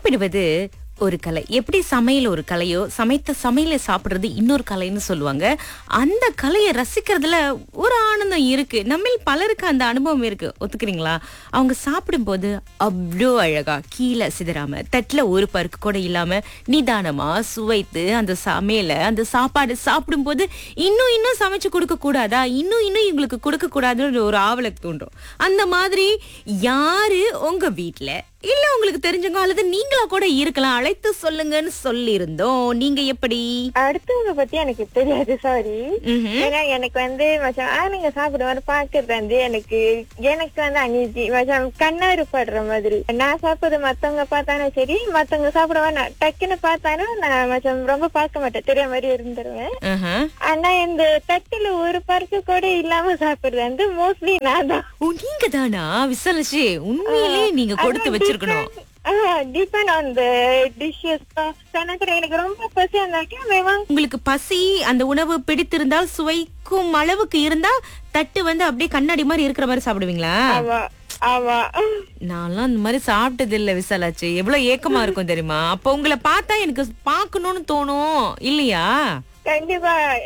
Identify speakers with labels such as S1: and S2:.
S1: சாப்பிடுவது ஒரு கலை எப்படி சமையல் ஒரு கலையோ சமைத்த சமையலை சாப்பிடுறது இன்னொரு கலைன்னு சொல்லுவாங்க அந்த கலையை ரசிக்கிறதுல ஒரு ஆனந்தம் இருக்கு நம்மில் பலருக்கு அந்த அனுபவம் இருக்கு ஒத்துக்கிறீங்களா அவங்க சாப்பிடும்போது அவ்வளோ அழகா கீழே சிதறாம தட்டுல ஒரு பருக்கு கூட இல்லாம நிதானமா சுவைத்து அந்த சமையலை அந்த சாப்பாடு சாப்பிடும்போது இன்னும் இன்னும் சமைச்சு கொடுக்க கூடாதா இன்னும் இன்னும் இவங்களுக்கு கொடுக்க கூடாதுன்னு ஒரு ஆவலை தூண்டும் அந்த மாதிரி யாரு உங்க வீட்ல இல்ல உங்களுக்கு தெரிஞ்சவங்க அல்லது நீங்களா கூட இருக்கலாம் அழைத்து சொல்லுங்கன்னு சொல்லி இருந்தோம் நீங்க எப்படி
S2: அடுத்தவங்க பத்தி எனக்கு தெரியாது சாரி
S1: ம்ஹும்.
S2: ஏன்னா எனக்கு வந்து மச்சான் ஆளுங்க சாப்பிடுவாரு பாக்குறது வந்து எனக்கு எனக்கு வந்து அநீதி மச்சான் கண்ணாறு படுற மாதிரி நான் சாப்பிடுறது மத்தவங்க பார்த்தாலும் சரி மத்தவங்க சாப்பிடுவா நான் டக்குன்னு பார்த்தாலும் நான் மச்சான் ரொம்ப பார்க்க மாட்டேன் தெரிய மாதிரி இருந்துருவேன்
S1: ஆஹா.
S2: ஆனா இந்த தட்டுல ஒரு பருக்கு கூட இல்லாம சாப்பிடுறது வந்து மோஸ்ட்லி நான் தான்
S1: ஓ நீங்க தானா விசாலட்சி உண்மையிலே நீங்க கொடுத்து வச்சிருக்கணும்
S2: டிபெண்ட் ஆன் த டிஷ்ஷஸ் எனக்கு ரொம்ப பசி அந்த
S1: உங்களுக்கு பசி அந்த உணவு பிடித்திருந்தால் சுவைக்கும் அளவுக்கு இருந்தா தட்டு வந்து அப்படியே கண்ணாடி மாதிரி இருக்கிற மாதிரி சாப்பிடுவீங்களா
S2: ஆமா ஆமா
S1: நான்லாம் அந்த மாதிரி சாப்பிட்டது இல்ல விசாலாச்சு எவ்வளவு ஏக்கமா இருக்கும் தெரியுமா அப்ப உங்களை பார்த்தா எனக்கு பார்க்கணும்னு தோணும் இல்லையா
S2: கண்டிப்பா